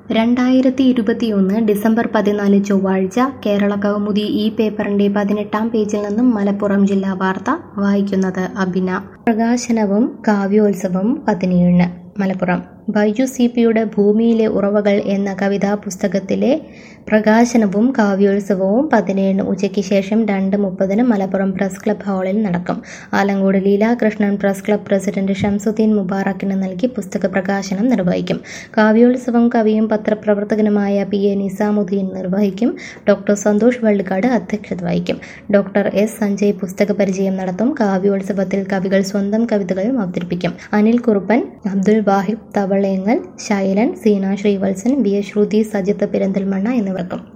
രണ്ടായിരത്തി ഇരുപത്തിയൊന്ന് ഡിസംബർ പതിനാല് ചൊവ്വാഴ്ച കേരള കൗമുദി ഈ പേപ്പറിന്റെ പതിനെട്ടാം പേജിൽ നിന്നും മലപ്പുറം ജില്ലാ വാർത്ത വായിക്കുന്നത് അബിന പ്രകാശനവും കാവ്യോത്സവം പതിനേഴിന് മലപ്പുറം ബൈജു സി പിയുടെ ഭൂമിയിലെ ഉറവകൾ എന്ന കവിതാ പുസ്തകത്തിലെ പ്രകാശനവും കാവ്യോത്സവവും പതിനേഴിന് ഉച്ചയ്ക്ക് ശേഷം രണ്ട് മുപ്പതിന് മലപ്പുറം പ്രസ് ക്ലബ് ഹാളിൽ നടക്കും Alankode Leelakrishnan press club president Shamsuddin മുബാറക്കിന് നൽകി പുസ്തക പ്രകാശനം നിർവഹിക്കും കാവ്യോത്സവം കവിയും പത്രപ്രവർത്തകനുമായ പി എ നിസാമുദ്ദീൻ നിർവഹിക്കും ഡോക്ടർ സന്തോഷ് വള്ളിക്കാട് അധ്യക്ഷത വഹിക്കും ഡോക്ടർ എസ് സഞ്ജയ് പുസ്തക പരിചയം നടത്തും കാവ്യോത്സവത്തിൽ കവികൾ സ്വന്തം കവിതകൾ അവതരിപ്പിക്കും അനിൽ കുറുപ്പൻ അബ്ദുൽ വാഹിബ് തവളയങ്ങൽ ശൈലൻ സീന ശ്രീവത്സൻ വി എ ശ്രുതി സജിത്ത് പെരിന്തൽമണ്ണ എന്നിവർക്കും